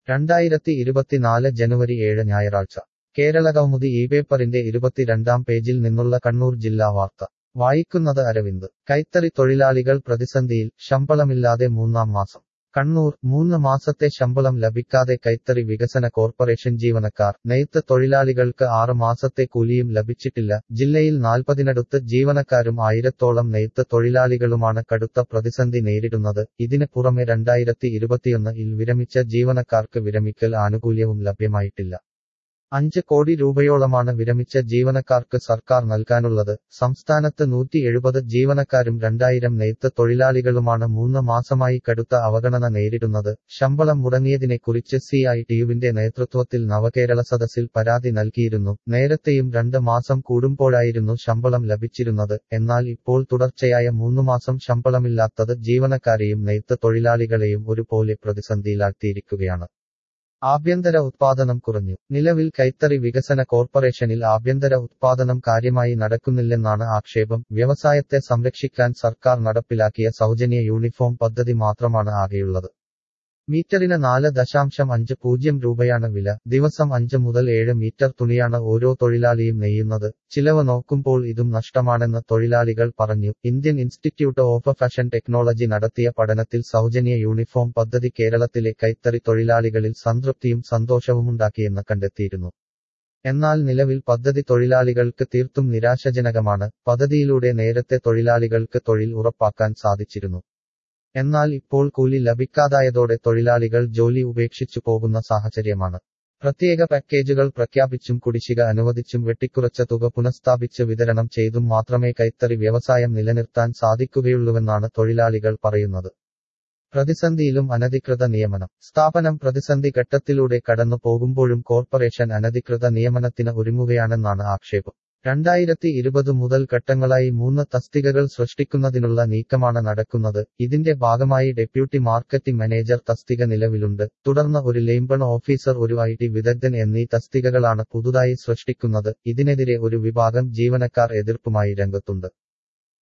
രണ്ടായിരത്തി ഇരുപത്തിനാല് ജനുവരി ഏഴ് ഞായറാഴ്ച കേരളകൗമുദി ഈ പേപ്പറിന്റെ ഇരുപത്തിരണ്ടാം പേജിൽ നിന്നുള്ള കണ്ണൂർ ജില്ലാ വാർത്ത വായിക്കുന്നത് അരവിന്ദ് കൈത്തറി തൊഴിലാളികൾ പ്രതിസന്ധിയിൽ ശമ്പളമില്ലാതെ മൂന്നാം മാസം കണ്ണൂർ മൂന്ന് മാസത്തെ ശമ്പളം ലഭിക്കാതെ കൈത്തറി വികസന കോർപ്പറേഷൻ ജീവനക്കാർ നെയ്ത്ത് തൊഴിലാളികൾക്ക് ആറ് മാസത്തെ കൂലിയും ലഭിച്ചിട്ടില്ല ജില്ലയിൽ നാൽപ്പതിനടുത്ത് ജീവനക്കാരും ആയിരത്തോളം നെയ്ത്ത് തൊഴിലാളികളുമാണ് കടുത്ത പ്രതിസന്ധി നേരിടുന്നത് ഇതിന് പുറമെ രണ്ടായിരത്തി ഇരുപത്തിയൊന്ന് ഇൽ വിരമിച്ച ജീവനക്കാർക്ക് വിരമിക്കൽ ആനുകൂല്യവും ലഭ്യമായിട്ടില്ല അഞ്ച് കോടി രൂപയോളമാണ് വിരമിച്ച ജീവനക്കാർക്ക് സർക്കാർ നൽകാനുള്ളത് സംസ്ഥാനത്ത് നൂറ്റി എഴുപത് ജീവനക്കാരും രണ്ടായിരം നെയ്ത്ത് തൊഴിലാളികളുമാണ് മൂന്ന് മാസമായി കടുത്ത അവഗണന നേരിടുന്നത് ശമ്പളം മുടങ്ങിയതിനെക്കുറിച്ച് സി ഐ ടിയുവിന്റെ നേതൃത്വത്തിൽ നവകേരള സദസ്സിൽ പരാതി നൽകിയിരുന്നു നേരത്തെയും രണ്ട് മാസം കൂടുമ്പോഴായിരുന്നു ശമ്പളം ലഭിച്ചിരുന്നത് എന്നാൽ ഇപ്പോൾ തുടർച്ചയായ മൂന്നു മാസം ശമ്പളമില്ലാത്തത് ജീവനക്കാരെയും നെയ്ത്ത് തൊഴിലാളികളെയും ഒരുപോലെ പ്രതിസന്ധിയിലാഴ്ത്തിയിരിക്കുകയാണ് ആഭ്യന്തര ഉത്പാദനം കുറഞ്ഞു നിലവിൽ കൈത്തറി വികസന കോർപ്പറേഷനിൽ ആഭ്യന്തര ഉത്പാദനം കാര്യമായി നടക്കുന്നില്ലെന്നാണ് ആക്ഷേപം വ്യവസായത്തെ സംരക്ഷിക്കാൻ സർക്കാർ നടപ്പിലാക്കിയ സൗജന്യ യൂണിഫോം പദ്ധതി മാത്രമാണ് ആകെയുള്ളത് മീറ്ററിന് നാല് ദശാംശം അഞ്ച് പൂജ്യം രൂപയാണ് വില ദിവസം അഞ്ച് മുതൽ ഏഴ് മീറ്റർ തുണിയാണ് ഓരോ തൊഴിലാളിയും നെയ്യുന്നത് ചിലവ് നോക്കുമ്പോൾ ഇതും നഷ്ടമാണെന്ന് തൊഴിലാളികൾ പറഞ്ഞു Indian Institute of Fashion Technology നടത്തിയ പഠനത്തിൽ സൗജന്യ യൂണിഫോം പദ്ധതി കേരളത്തിലെ കൈത്തറി തൊഴിലാളികളിൽ സംതൃപ്തിയും സന്തോഷവുമുണ്ടാക്കിയെന്ന് കണ്ടെത്തിയിരുന്നു എന്നാൽ നിലവിൽ പദ്ധതി തൊഴിലാളികൾക്ക് തീർത്തും നിരാശജനകമാണ് പദ്ധതിയിലൂടെ നേരത്തെ തൊഴിലാളികൾക്ക് തൊഴിൽ ഉറപ്പാക്കാൻ സാധിച്ചിരുന്നു എന്നാൽ ഇപ്പോൾ കൂലി ലഭിക്കാതായതോടെ തൊഴിലാളികൾ ജോലി ഉപേക്ഷിച്ചു പോകുന്ന സാഹചര്യമാണ് പ്രത്യേക പാക്കേജുകൾ പ്രഖ്യാപിച്ചും കുടിശ്ശിക അനുവദിച്ചും വെട്ടിക്കുറച്ച തുക പുനഃസ്ഥാപിച്ച് വിതരണം ചെയ്തും മാത്രമേ കൈത്തറി വ്യവസായം നിലനിർത്താൻ സാധിക്കുകയുള്ളൂവെന്നാണ് തൊഴിലാളികൾ പറയുന്നത് പ്രതിസന്ധിയിലും അനധികൃത നിയമനം സ്ഥാപനം പ്രതിസന്ധി ഘട്ടത്തിലൂടെ കടന്നു പോകുമ്പോഴും കോർപ്പറേഷൻ അനധികൃത നിയമനത്തിന് ഒരുങ്ങുകയാണെന്നാണ് ആക്ഷേപം രണ്ടായിരത്തി ഇരുപത് മുതൽ ഘട്ടങ്ങളായി മൂന്ന് തസ്തികകൾ സൃഷ്ടിക്കുന്നതിനുള്ള നീക്കമാണ് നടക്കുന്നത് ഇതിന്റെ ഭാഗമായി ഡെപ്യൂട്ടി മാർക്കറ്റിംഗ് മാനേജർ തസ്തിക നിലവിലുണ്ട് തുടർന്ന് ഒരു ലേംബൺ ഓഫീസർ ഒരു ഐ ടി വിദഗ്ധൻ എന്നീ തസ്തികകളാണ് പുതുതായി സൃഷ്ടിക്കുന്നത് ഇതിനെതിരെ ഒരു വിഭാഗം ജീവനക്കാർ എതിർപ്പുമായി രംഗത്തുണ്ട്